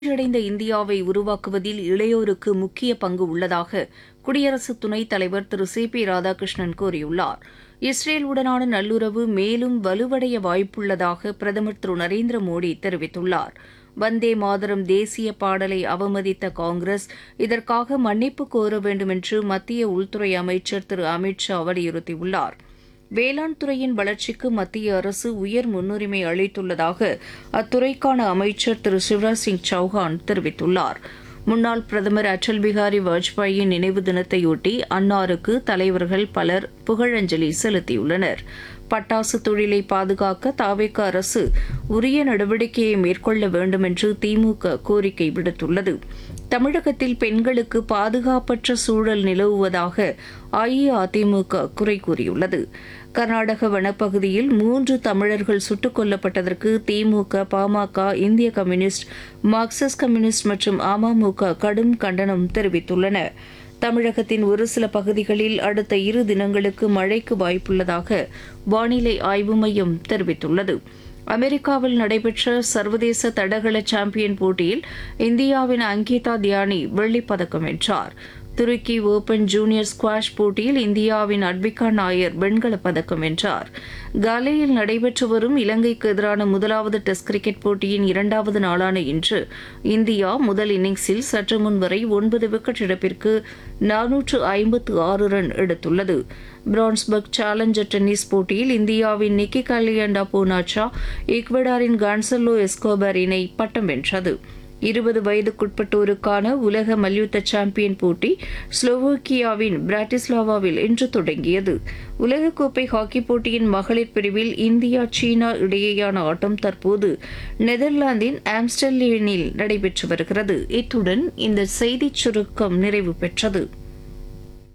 வளர்ச்சியடைந்த இந்தியாவை உருவாக்குவதில் இளையோருக்கு முக்கிய பங்கு உள்ளதாக குடியரசு துணைத் தலைவர் திரு சி பி ராதாகிருஷ்ணன் கூறியுள்ளார் இஸ்ரேலுடனான நல்லுறவு மேலும் வலுவடைய வாய்ப்புள்ளதாக பிரதமர் திரு நரேந்திர மோடி தெரிவித்துள்ளார் வந்தே மாதரம் தேசிய பாடலை அவமதித்த காங்கிரஸ் இதற்காக மன்னிப்பு கோர வேண்டும் என்று மத்திய உள்துறை அமைச்சர் திரு அமித் ஷா வலியுறுத்தியுள்ளார் வேளாண் துறையின் வளர்ச்சிக்கு மத்திய அரசு உயர் முன்னுரிமை அளித்துள்ளதாக அத்துறைக்கான அமைச்சர் திரு சிவராஜ் சிங் சௌஹான் தெரிவித்துள்ளார் முன்னாள் பிரதமர் அடல் பிகாரி வாஜ்பாயின் நினைவு தினத்தையொட்டி அன்னாருக்கு தலைவர்கள் பலர் புகழஞ்சலி செலுத்தியுள்ளனர் பட்டாசு தொழிலை பாதுகாக்க தாவேக அரசு உரிய நடவடிக்கையை மேற்கொள்ள வேண்டும் என்று திமுக கோரிக்கை விடுத்துள்ளது தமிழகத்தில் பெண்களுக்கு பாதுகாப்பற்ற சூழல் நிலவுவதாக அஇஅதிமுக குறை கூறியுள்ளது கர்நாடக வனப்பகுதியில் மூன்று தமிழர்கள் சுட்டுக் கொல்லப்பட்டதற்கு திமுக பாமக இந்திய கம்யூனிஸ்ட் மார்க்சிஸ்ட் கம்யூனிஸ்ட் மற்றும் அமமுக கடும் கண்டனம் தெரிவித்துள்ளன தமிழகத்தின் ஒரு சில பகுதிகளில் அடுத்த இரு தினங்களுக்கு மழைக்கு வாய்ப்புள்ளதாக வானிலை ஆய்வு மையம் தெரிவித்துள்ளது அமெரிக்காவில் நடைபெற்ற சர்வதேச தடகள சாம்பியன் போட்டியில் இந்தியாவின் அங்கிதா தியானி வெள்ளிப்பதக்கம் வென்றார் துருக்கி ஓபன் ஜூனியர் ஸ்குவாஷ் போட்டியில் இந்தியாவின் அட்பிகா நாயர் வெண்கலப் பதக்கம் வென்றார் காலேயில் நடைபெற்று வரும் இலங்கைக்கு எதிரான முதலாவது டெஸ்ட் கிரிக்கெட் போட்டியின் இரண்டாவது நாளான இன்று இந்தியா முதல் இன்னிங்ஸில் சற்று முன் வரை ஒன்பது விக்கெட் இழப்பிற்கு நானூற்று ஐம்பத்து ஆறு ரன் எடுத்துள்ளது பிரான்ஸ்பர்க் சேலஞ்சர் டென்னிஸ் போட்டியில் இந்தியாவின் நிக்கி கலியண்டா பூனாச்சா ஈக்வடாரின் கான்சல்லோ எஸ்கோபர் இணை பட்டம் வென்றது இருபது வயதுக்குட்பட்டோருக்கான உலக மல்யுத்த சாம்பியன் போட்டி ஸ்லோவோக்கியாவின் பிராட்டிஸ்லாவாவில் இன்று தொடங்கியது உலகக்கோப்பை ஹாக்கி போட்டியின் மகளிர் பிரிவில் இந்தியா சீனா இடையேயான ஆட்டம் தற்போது நெதர்லாந்தின் ஆம்ஸ்டர்லேனில் நடைபெற்று வருகிறது இத்துடன் இந்த செய்திச் சுருக்கம் நிறைவு பெற்றது